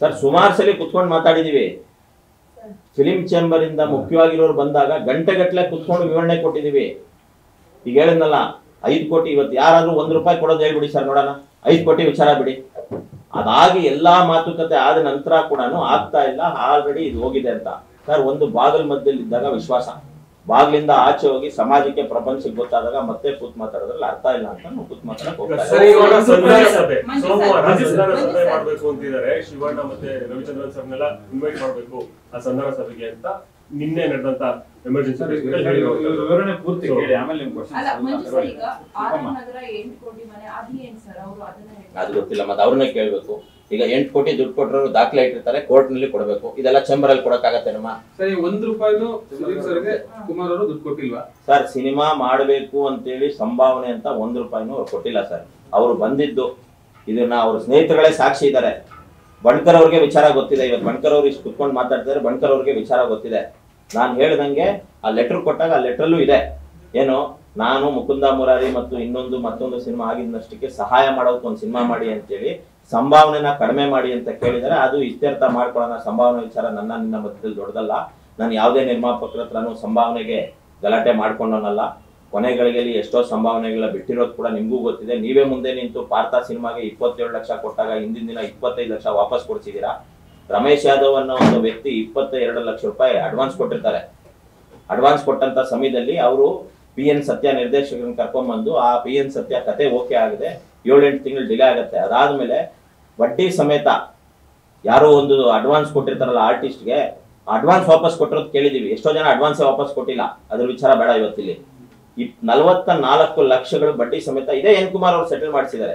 Sir ಸುಮಾರು ಸಲ ಕುತ್ಕೊಂಡು ಮಾತಾಡಿದೀವಿ ಫಿಲಿಂ ಚೇಂಬರ್ ಇಂದ ಮುಖ್ಯವಾಗಿರೋರು ಬಂದಾಗ ಗಂಟೆಗಟ್ಟಲೆ ಕುತ್ಕೊಂಡು ವಿವರಣೆ ಕೊಟ್ಟಿದೀವಿ ಈಗ ಹೇಳಿದ್ನಲ್ಲ ಐದು ಕೋಟಿ ಇವತ್ತು ಯಾರಾದ್ರೂ ಒಂದ್ ರೂಪಾಯಿ ಕೊಡೋದು ಹೇಳ್ಬಿಡಿ ಸರ್ ನೋಡೋಣ ಐದು ಕೋಟಿ ವಿಚಾರ ಬಿಡಿ ಅದಾಗಿ ಎಲ್ಲಾ ಮಾತುಕತೆ ಆದ ನಂತರ ಕೂಡ ಆಗ್ತಾ ಇಲ್ಲ ಆಲ್ರೆಡಿ ಇದು ಹೋಗಿದೆ ಅಂತ ಸರ್ ಒಂದು ಬಾಗಿಲ್ ಮಧ್ಯದಲ್ಲಿ ಇದ್ದಾಗ ವಿಶ್ವಾಸ ಬಾಗಿಲಿಂದ ಆಚೆ ಹೋಗಿ ಸಮಾಜಕ್ಕೆ ಪ್ರಪಂಚಕ್ಕೆ ಗೊತ್ತಾದಾಗ ಮತ್ತೆ ಕೂತ್ ಮಾತಾಡೋದ್ರಲ್ಲಿ ಅರ್ಥ ಇಲ್ಲ ಅಂತ ನಾವು ಕೂತ್ ಮಾತಾಡಕ್ ಹೋಗ್ತಾ ಇಲ್ಲ. ಸರಿ ಇವಾಗ ಸಂಧಾನ ಸಭೆ ಮಂಜು ಸೋಮವಾರ ಸರ್, ಸಂಧಾನ ಮಂಜು ಸಭೆ ಸರ್. ಮಾಡ್ಬೇಕು ಅಂತಿದ್ದಾರೆ ಶಿವಣ್ಣ ಮತ್ತೆ ರವಿಚಂದ್ರನ್ ಸರ್ನೆಲ್ಲ ಇನ್ವೈಟ್ ಮಾಡ್ಬೇಕು ಆ ಸಂಧಾನ ಸಭೆಗೆ ಅಂತ ನಿನ್ನೆ ನಡೆದಂತ ಎಮರ್ಜೆನ್ಸಿ ಸರ್, ಇವ್ರ- ಇವ್ರ ವಿವರಣೆ ಪೂರ್ತಿ So- ಕೇಳಿ ಆಮೇಲೆ ನಿಮ್ ಅಲ್ಲ ಮಂಜು ಸರ್ ಈಗ ಆರ್ ಕ್ವಶನ್ ನಗರ ಎಂಟು ಕೋಟಿ ಮನೆ ಅದು ಏನ್ ಸರ್ ಅವರು ಅದನ್ನ ಅದು ಹೇಳ್ತಾರೆ. ಗೊತ್ತಿಲ್ಲ ಮತ್ತೆ ಅವ್ರನ್ನೇ ಕೇಳ್ಬೇಕು ಈಗ ಎಂಟು ಕೋಟಿ ದುಡ್ಡು ಕೊಟ್ಟರು ದಾಖಲೆ ಇಟ್ಟಿರ್ತಾರೆ ಕೋರ್ಟ್ ನಲ್ಲಿ ಕೊಡಬೇಕು ಇದೆಲ್ಲ ಚೇಂಬರ್ ಅಲ್ಲಿ ಕೊಡಕ್ಕಾಗತ್ತೆ ನಮ್ಮ ಸರಿ ಒಂದ್ ರೂಪಾಯಿನು ಸುದೀಪ್ ಸರ್ಗೆ ಕುಮಾರ್ ಅವರು ದುಡ್ಡು ಕೊಟ್ಟಿಲ್ವಾ ಸರ್ ಸಿನಿಮಾ ಮಾಡಬೇಕು ಅಂತೇಳಿ ಸಂಭಾವನೆ ಅಂತ ಒಂದ್ ರೂಪಾಯಿನೂ ಅವ್ರು ಕೊಟ್ಟಿಲ್ಲ ಸರ್ ಅವರು ಬಂದಿದ್ದು ಇದನ್ನ ಅವ್ರ ಸ್ನೇಹಿತರುಗಳೇ ಸಾಕ್ಷಿ ಇದ್ದಾರೆ ಬಣ್ಕರ್ ಅವ್ರಿಗೆ ವಿಚಾರ ಗೊತ್ತಿದೆ ಇವತ್ತು ಬಣ್ಕರ್ ಅವ್ರು ಇಷ್ಟು ಕುತ್ಕೊಂಡು ಮಾತಾಡ್ತಿದ್ದಾರೆ ಬಣ್ಕರ್ ಅವ್ರಿಗೆ ವಿಚಾರ ಗೊತ್ತಿದೆ ನಾನು ಹೇಳ್ದಂಗೆ ಆ ಲೆಟರ್ ಕೊಟ್ಟಾಗ ಆ ಲೆಟ್ರಲ್ಲೂ ಇದೆ ಏನು ನಾನು ಮುಕುಂದ ಮುರಾರಿ ಮತ್ತು ಇನ್ನೊಂದು ಮತ್ತೊಂದು ಸಿನಿಮಾ ಆಗಿದ್ದಷ್ಟಕ್ಕೆ ಸಹಾಯ ಮಾಡೋದಕ್ಕೆ ಒಂದು ಸಿನಿಮಾ ಮಾಡಿ ಅಂತೇಳಿ ಸಂಭಾವನೆನ ಕಡಿಮೆ ಮಾಡಿ ಅಂತ ಕೇಳಿದರೆ ಅದು ಇತ್ಯರ್ಥ ಮಾಡ್ಕೊಳ್ಳೋಣ ಸಂಭಾವನೆ ವಿಚಾರ ನನ್ನ ನಿನ್ನ ಮಧ್ಯದಲ್ಲಿ ದೊಡ್ಡದಲ್ಲ ನಾನು ಯಾವುದೇ ನಿರ್ಮಾಪಕರ ಹತ್ರನೂ ಸಂಭಾವನೆಗೆ ಗಲಾಟೆ ಮಾಡ್ಕೊಂಡವನಲ್ಲ ಕೊನೆಗಳಿಗೆ ಎಷ್ಟೋ ಸಂಭಾವನೆಗಳ ಬಿಟ್ಟಿರೋದು ಕೂಡ ನಿಮಗೂ ಗೊತ್ತಿದೆ ನೀವೇ ಮುಂದೆ ನಿಂತು ಪಾರ್ಥ ಸಿನಿಮಾಗೆ ಇಪ್ಪತ್ತೇಳು ಲಕ್ಷ ಕೊಟ್ಟಾಗ ಹಿಂದಿನ ದಿನ ಇಪ್ಪತ್ತೈದು ಲಕ್ಷ ವಾಪಸ್ ಕೊಡ್ಸಿದ್ದೀರಾ ರಮೇಶ್ ಯಾದವ್ ಅನ್ನೋ ಒಂದು ವ್ಯಕ್ತಿ ಇಪ್ಪತ್ತೆರಡು ಲಕ್ಷ ರೂಪಾಯಿ ಅಡ್ವಾನ್ಸ್ ಕೊಟ್ಟಿರ್ತಾರೆ ಅಡ್ವಾನ್ಸ್ ಕೊಟ್ಟಂತ ಸಮಯದಲ್ಲಿ ಅವರು ಪಿ ಎನ್ ಸತ್ಯ ನಿರ್ದೇಶಕರನ್ನ ಕರ್ಕೊಂಡ್ಬಂದು ಆ ಪಿ ಎನ್ ಸತ್ಯ ಕತೆ ಓಕೆ ಆಗಿದೆ ಏಳೆಂಟು ತಿಂಗಳು ಡಿಲೇ ಆಗುತ್ತೆ ಅದಾದ್ಮೇಲೆ ಬಡ್ಡಿ ಸಮೇತ ಯಾರೋ ಒಂದು ಅಡ್ವಾನ್ಸ್ ಕೊಟ್ಟಿರ್ತಾರಲ್ಲ ಆರ್ಟಿಸ್ಟ್ಗೆ ಅಡ್ವಾನ್ಸ್ ವಾಪಸ್ ಕೊಟ್ಟಿರೋದು ಕೇಳಿದೀವಿ ಎಷ್ಟೋ ಜನ ಅಡ್ವಾನ್ಸ್ ವಾಪಸ್ ಕೊಟ್ಟಿಲ್ಲ ಅದ್ರ ವಿಚಾರ ಬೇಡ ಇವತ್ತಿಲ್ಲಿ ಇಪ್ ನಲವತ್ತ ನಾಲ್ಕು ಲಕ್ಷಗಳು ಬಡ್ಡಿ ಸಮೇತ ಇದೇ ಎನ್ ಕುಮಾರ್ ಅವರು ಸೆಟಲ್ ಮಾಡಿಸಿದ್ದಾರೆ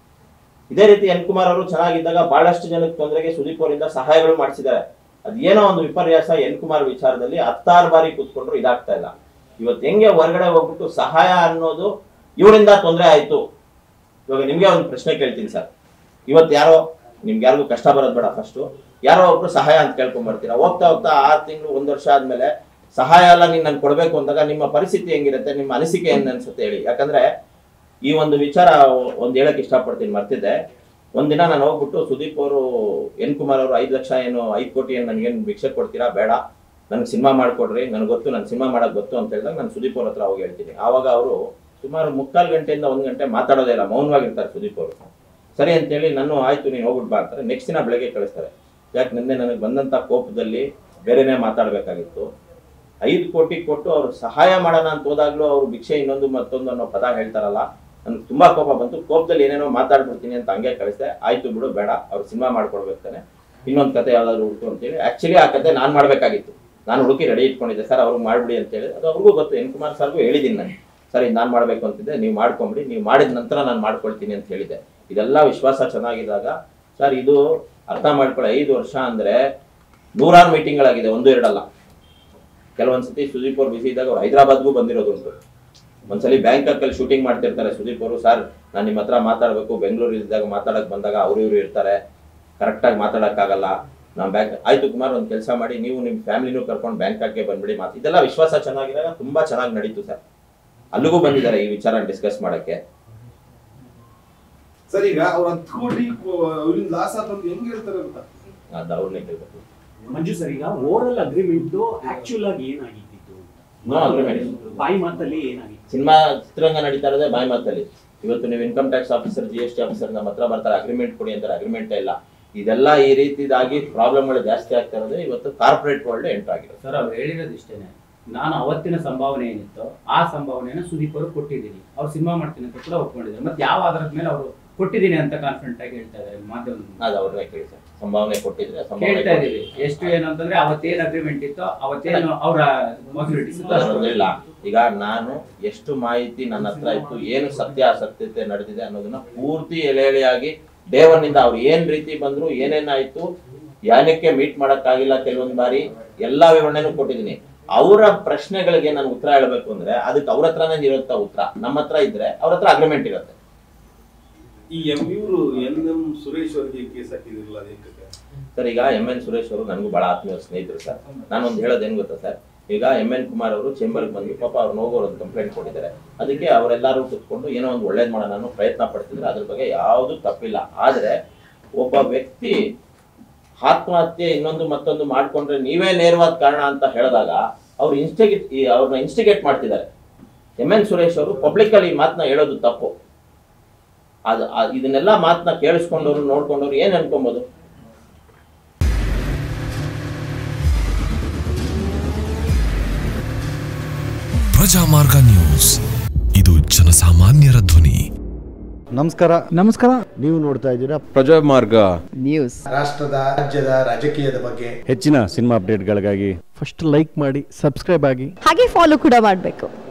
ಇದೇ ರೀತಿ ಎನ್ ಕುಮಾರ್ ಅವರು ಚೆನ್ನಾಗಿದ್ದಾಗ ಬಹಳಷ್ಟು ಜನಕ್ಕೆ ತೊಂದರೆಗೆ ಸುದೀಪ್ ಅವರಿಂದ ಸಹಾಯಗಳು ಮಾಡಿಸಿದ್ದಾರೆ ಅದೇನೋ ಒಂದು ವಿಪರ್ಯಾಸ ಎನ್ ಕುಮಾರ್ ವಿಚಾರದಲ್ಲಿ ಹತ್ತಾರು ಬಾರಿ ಕೂತ್ಕೊಂಡ್ರು ಇದಾಗ್ತಾ ಇಲ್ಲ ಇವತ್ತು ಹೆಂಗೆ ಹೊರಗಡೆ ಹೋಗ್ಬಿಟ್ಟು ಸಹಾಯ ಅನ್ನೋದು ಇವರಿಂದ ತೊಂದರೆ ಆಯ್ತು ಇವಾಗ ನಿಮ್ಗೆ ಒಂದು ಪ್ರಶ್ನೆ ಕೇಳ್ತೀನಿ ಸರ್ ಇವತ್ತು ಯಾರೋ ನಿಮ್ಗೆ ಯಾರಿಗೂ ಕಷ್ಟ ಬರೋದು ಬೇಡ ಫಸ್ಟು ಯಾರೋ ಒಬ್ರು ಸಹಾಯ ಅಂತ ಕೇಳ್ಕೊಂಡ್ ಬರ್ತೀರಾ ಹೋಗ್ತಾ ಹೋಗ್ತಾ ಆರು ತಿಂಗಳು ಒಂದು ವರ್ಷ ಆದ್ಮೇಲೆ ಸಹಾಯ ಎಲ್ಲ ನೀನ್ ನನ್ಗೆ ಕೊಡ್ಬೇಕು ಅಂದಾಗ ನಿಮ್ಮ ಪರಿಸ್ಥಿತಿ ಹೆಂಗಿರುತ್ತೆ ನಿಮ್ಮ ಅನಿಸಿಕೆ ಏನ್ ಅನ್ಸುತ್ತೆ ಹೇಳಿ ಯಾಕಂದ್ರೆ ಈ ಒಂದು ವಿಚಾರ ಒಂದ್ ಹೇಳಕ್ ಇಷ್ಟಪಡ್ತೀನಿ ಮರ್ತಿದ್ದೆ ಒಂದಿನ ನಾನು ಹೋಗ್ಬಿಟ್ಟು ಸುದೀಪ್ ಅವರು ಎನ್ ಕುಮಾರ್ ಅವರು ಐದು ಲಕ್ಷ ಏನು ಐದು ಕೋಟಿ ಏನು ನನಗೇನು ಭಿಕ್ಷೆ ಕೊಡ್ತೀರಾ ಬೇಡ ನನಗೆ ಸಿನಿಮಾ ಮಾಡ್ಕೊಡ್ರಿ ನನಗೆ ಗೊತ್ತು ನಾನು ಸಿನಿಮಾ ಮಾಡಕ್ ಗೊತ್ತು ಅಂತ ಹೇಳಿದಾಗ ನಾನು ಸುದೀಪ್ ಅವ್ರ ಹತ್ರ ಹೋಗಿ ಹೇಳ್ತೀನಿ ಆವಾಗ ಅವರು ಸುಮಾರು ಮುಕ್ಕಾಲು ಗಂಟೆಯಿಂದ ಒಂದು ಗಂಟೆ ಮಾತಾಡೋದೇ ಇಲ್ಲ ಮೌನವಾಗಿರ್ತಾರೆ ಸುದೀಪ್ ಅವರು ಸರಿ ಅಂತೇಳಿ ನಾನು ಆಯ್ತು ನೀನು ಹೋಗ್ಬಿಟ್ಟು ಬಾ ಅಂತಾರೆ ನೆಕ್ಸ್ಟ್ ದಿನ ಬೆಳಗ್ಗೆ ಕಳಿಸ್ತಾರೆ ಯಾಕೆ ನಿನ್ನೆ ನನಗೆ ಬಂದಂತ ಕೋಪದಲ್ಲಿ ಬೇರೆನೇ ಮಾತಾಡಬೇಕಾಗಿತ್ತು ಐದು ಕೋಟಿ ಕೊಟ್ಟು ಅವ್ರು ಸಹಾಯ ಮಾಡೋಣ ಅಂತ ಹೋದಾಗ್ಲೂ ಅವ್ರು ಭಿಕ್ಷೆ ಇನ್ನೊಂದು ಮತ್ತೊಂದು ಅನ್ನೋ ಪದ ಹೇಳ್ತಾರಲ್ಲ ನನಗೆ ತುಂಬಾ ಕೋಪ ಬಂತು ಕೋಪದಲ್ಲಿ ಏನೇನೋ ಮಾತಾಡ್ಬಿಡ್ತೀನಿ ಅಂತ ಹಂಗೆ ಕಳಿಸ್ದೆ ಆಯ್ತು ಬಿಡು ಬೇಡ ಅವ್ರು ಸಿನಿಮಾ ಮಾಡ್ಕೊಡ್ಬೇಕಾನೆ ಇನ್ನೊಂದು ಕತೆ ಯಾವ್ದಾದ್ರು ಹುಡುಕು ಅಂತೇಳಿ ಆಕ್ಚುಲಿ ಆ ಕತೆ ನಾನು ಮಾಡ್ಬೇಕಾಗಿತ್ತು ನಾನು ಹುಡುಕಿ ರೆಡಿ ಇಟ್ಕೊಂಡಿದ್ದೆ ಸರ್ ಅವ್ರಿಗೆ ಮಾಡ್ಬಿಡಿ ಅಂತ ಹೇಳಿ ಅದು ಅವ್ರಿಗೂ ಗೊತ್ತು ಎನ್ ಕುಮಾರ್ ಸರ್ಗೂ ಹೇಳಿದ್ದೀನಿ ನಾನು ಸರ್ ಇದು ನಾನು ಮಾಡ್ಬೇಕು ಅಂತಿದ್ದೆ ನೀವು ಮಾಡ್ಕೊಂಬಿಡಿ ನೀವು ಮಾಡಿದ ನಂತರ ನಾನು ಮಾಡ್ಕೊಳ್ತೀನಿ ಅಂತ ಹೇಳಿದ್ದೆ ಇದೆಲ್ಲ ವಿಶ್ವಾಸ ಚೆನ್ನಾಗಿದ್ದಾಗ ಸರ್ ಇದು ಅರ್ಥ ಮಾಡ್ಕೊಳ್ಳಿ ಐದು ವರ್ಷ ಅಂದ್ರೆ ನೂರಾರು ಮೀಟಿಂಗ್ಗಳಾಗಿದೆ ಒಂದು ಎರಡಲ್ಲ ಕೆಲವೊಂದ್ಸತಿ ಸುದೀಪ್ ಅವ್ರು ಬಿಸಿ ಇದ್ದಾಗ ಅವ್ರು ಹೈದರಾಬಾದ್ಗೂ ಬಂದಿರೋದುಂಟು ಒಂದ್ಸಲಿ ಬ್ಯಾಂಕಾಕಲ್ಲಿ ಶೂಟಿಂಗ್ ಮಾಡ್ತಿರ್ತಾರೆ ಸುದೀಪ್ ಅವರು ಸರ್ ನಾನು ನಿಮ್ಮ ಹತ್ರ ಮಾತಾಡಬೇಕು ಬೆಂಗಳೂರು ಇದ್ದಾಗ ಮಾತಾಡಕ್ ಬಂದಾಗ ಅವ್ರು ಇವರು ಇರ್ತಾರೆ ಕರೆಕ್ಟಾಗಿ ಮಾತಾಡಕ್ಕಾಗಲ್ಲ ನಾವು ಬ್ಯಾಂಕ್ ಆಯ್ತು ಕುಮಾರ್ ಒಂದು ಕೆಲಸ ಮಾಡಿ ನೀವು ನಿಮ್ಮ ಫ್ಯಾಮಿಲಿನೂ ಕರ್ಕೊಂಡು ಬ್ಯಾಂಕಾಕ್ಗೆ ಬಂದ್ಬಿಡಿ ಮಾತು ಇದೆಲ್ಲ ವಿಶ್ವಾಸ ಚೆನ್ನಾಗಿದ್ದಾಗ ತುಂಬಾ ಚೆನ್ನಾಗಿ ನಡೀತು ಸರ್ ಅಲ್ಲಿಗೂ ಬಂದಿದ್ದಾರೆ ಈ ವಿಚಾರ ಡಿಸ್ಕಸ್ ಮಾಡಕ್ಕೆ ಸರ್ ಈಗ ಅವ್ರ ಹತ್ತು ಕೋಟಿ ಅವ್ರಿಂದ ಲಾಸ್ ಆತಂತ ಹೆಂಗ್ ಹೇಳ್ತಾರೆ ಅಂತ ಅದು ಅವ್ರನ್ನೇ ಕೇಳ್ಬೇಕು ಮಂಜು ಸರ್ ಈಗ ಓರಲ್ ಅಗ್ರಿಮೆಂಟ್ ಆಕ್ಚುಲ್ ಆಗಿ ಏನಾಗಿತ್ತು No agreement. ಬಾಯಿ ಮಾತಲ್ಲಿ ಏನಾಗಿತ್ತು ಸಿನಿಮಾ ಚಿತ್ರರಂಗ ನಡೀತಾ ಇರೋದೇ ಬಾಯಿ ಮಾತಲ್ಲಿ ಇವತ್ತು ನೀವು income tax officer G S T officer ನಮ್ಮ ಹತ್ರ ಬರ್ತಾರೆ ಅಗ್ರಿಮೆಂಟ್ ಕೊಡಿ ಅಂತಾರೆ ಅಗ್ರಿಮೆಂಟ್ ಇಲ್ಲ ಇದೆಲ್ಲ ಈ ರೀತಿದಾಗಿ ಪ್ರಾಬ್ಲಮ್ಗಳು ಜಾಸ್ತಿ ಆಗ್ತಾ ಇರೋದು ಇವತ್ತು ಕಾರ್ಪೊರೇಟ್ ವರ್ಲ್ಡ್ ಎಂಟರ್ ಆಗಿರೋದು ಸರ್ ಅವ್ರು ಹೇಳಿರೋದು ಇಷ್ಟೇನೆ ನಾನು ಅವತ್ತಿನ ಸಂಭಾವನೆ ಏನಿತ್ತು ಆ ಸಂಭಾವನೆನ ಸುದೀಪ್ ಅವರು ಕೊಟ್ಟಿದ್ದೀನಿ ಅವ್ರು ಸಿನಿಮಾ ಮಾಡ್ತೀನಿ ಅಂತ ಕೂಡ ಒಪ್ಕೊಂಡಿದ್ದಾರೆ ಮತ್ತೆ ಯಾವ ಆಧಾರದ ಮೇಲೆ ಅವರು ಕೊಟ್ಟಿದ್ದೀನಿ ಅಂತ ಕಾನ್ಫಿಡೆಂಟ್ ಆಗಿ ಹೇಳ್ತಾ ಇದ್ದಾರೆ ಮಾಧ್ಯಮದ ಅದು ಅವ್ರನ್ನೇ ಕೇಳಿ ಸರ್ ಸಂಭಾವನೆ ಕೊಟ್ಟಿದ್ರೆ ಸಂಭಾವನೆ ಕೇಳ್ತಾ ಇದೀವಿ ಎಷ್ಟು ಏನು ಅಂತಂದ್ರೆ ಅವತ್ತೇನ್ ಅಗ್ರಿಮೆಂಟ್ ಇತ್ತು ಅವತ್ತೇನು ಅವರ ಅದೊಂದು ಇಲ್ಲ ಈಗ ನಾನು ಎಷ್ಟು ಮಾಹಿತಿ ನನ್ನ ಹತ್ರ ಇತ್ತು ಏನು ಸತ್ಯ ಅಸತ್ಯತೆ ನಡೆದಿದೆ ಅನ್ನೋದನ್ನ ಪೂರ್ತಿ ಎಳೆ ಎಳೆಯಾಗಿ ದೇವನಿಂದ ಅವ್ರು ಏನ್ ರೀತಿ ಬಂದ್ರು ಏನೇನಾಯ್ತು ಯಾನಕ್ಕೆ ಮೀಟ್ ಮಾಡಕ್ಕಾಗಿಲ್ಲ ಕೆಲವೊಂದ್ ಬಾರಿ ಎಲ್ಲಾ ವಿವರಣೆನೂ ಕೊಟ್ಟಿದ್ದೀನಿ ಅವರ ಪ್ರಶ್ನೆಗಳಿಗೆ ನಾನು ಉತ್ತರ ಹೇಳ್ಬೇಕು ಅಂದ್ರೆ ಅದಕ್ಕೆ ಅವ್ರ ಹತ್ರನೇ ಇರುತ್ತೆ ಉತ್ತರ ನಮ್ಮ ಹತ್ರ ಇದ್ರೆ ಅವ್ರ ಹತ್ರ ಅಗ್ರಿಮೆಂಟ್ ಇರುತ್ತೆ ಈ ಎಂ ಇವರು ಎನ್ ಎಂ ಸುರೇಶ್ ಅವರಿಗೆ ಕೇಸ್ ಹಾಕಿದಿರಲ್ಲ ಅದೇಕೆ ಸರ್ ಈಗ ಎಂ ಎನ್ ಸುರೇಶ್ ಅವರು ನನಗೂ ಬಹಳ ಆತ್ಮೀಯ ಸ್ನೇಹಿತರು ಸರ್ ನಾನೊಂದು ಹೇಳೋದು ಏನ್ ಗೊತ್ತಾ ಸರ್ ಈಗ ಎಂ ಎನ್ ಕುಮಾರ್ ಅವರು ಚೇಂಬರ್ಗೆ ಬಂದು ಪಾಪ ಅವ್ರು ನೋಗೋರು ಒಂದು ಕಂಪ್ಲೇಂಟ್ ಕೊಟ್ಟಿದ್ದಾರೆ ಅದಕ್ಕೆ ಅವರೆಲ್ಲರೂ ಕುತ್ಕೊಂಡು ಏನೋ ಒಂದು ಒಳ್ಳೇದು ಮಾಡೋಣ ಅನ್ನೋ ಪ್ರಯತ್ನ ಪಡ್ತಿದ್ರೆ ಅದ್ರ ಬಗ್ಗೆ ಯಾವುದು ತಪ್ಪಿಲ್ಲ ಆದ್ರೆ ಒಬ್ಬ ವ್ಯಕ್ತಿ ಆತ್ಮಹತ್ಯೆ ಇನ್ನೊಂದು ಮತ್ತೊಂದು ಮಾಡ್ಕೊಂಡ್ರೆ ನೀವೇ ನೇರವಾದ ಕಾರಣ ಅಂತ ಹೇಳಿದಾಗ ಅವ್ರು ಇನ್ಸ್ಟಿಗೇಟ್ ಅವ್ರನ್ನ ಇನ್ಸ್ಟಿಗೇಟ್ ಮಾಡ್ತಿದ್ದಾರೆ ಎಂ ಎನ್ ಸುರೇಶ್ ಅವರು ಪಬ್ಲಿಕಲ್ಲಿ ಈ ಮಾತನ್ನ ಹೇಳೋದು ತಪ್ಪು ಅದು ಆ- ಇದನ್ನೆಲ್ಲ ಮಾತನ್ನ ಕೇಳಿಸ್ಕೊಂಡವ್ರು ನೋಡ್ಕೊಂಡವ್ರು ಏನ್ ಅನ್ಕೊಬೋದು ಪ್ರಜಾಮಾರ್ಗ ನ್ಯೂಸ್ ಇದು ಜನಸಾಮಾನ್ಯರ ಧ್ವನಿ ನಮಸ್ಕಾರ ನಮಸ್ಕಾರ ನೀವು ನೋಡ್ತಾ ಇದ್ದೀರಾ ಪ್ರಜಾಮಾರ್ಗ ನ್ಯೂಸ್ ರಾಷ್ಟ್ರದ ರಾಜ್ಯದ ರಾಜಕೀಯದ ಬಗ್ಗೆ ಹೆಚ್ಚಿನ ಸಿನಿಮಾ ಅಪ್ಡೇಟ್ಗಳಿಗಾಗಿ ಫಸ್ಟ್ ಲೈಕ್ ಮಾಡಿ ಸಬ್ಸ್ಕ್ರೈಬ್ ಆಗಿ ಹಾಗೆ ಫಾಲೋ ಕೂಡ ಮಾಡಬೇಕು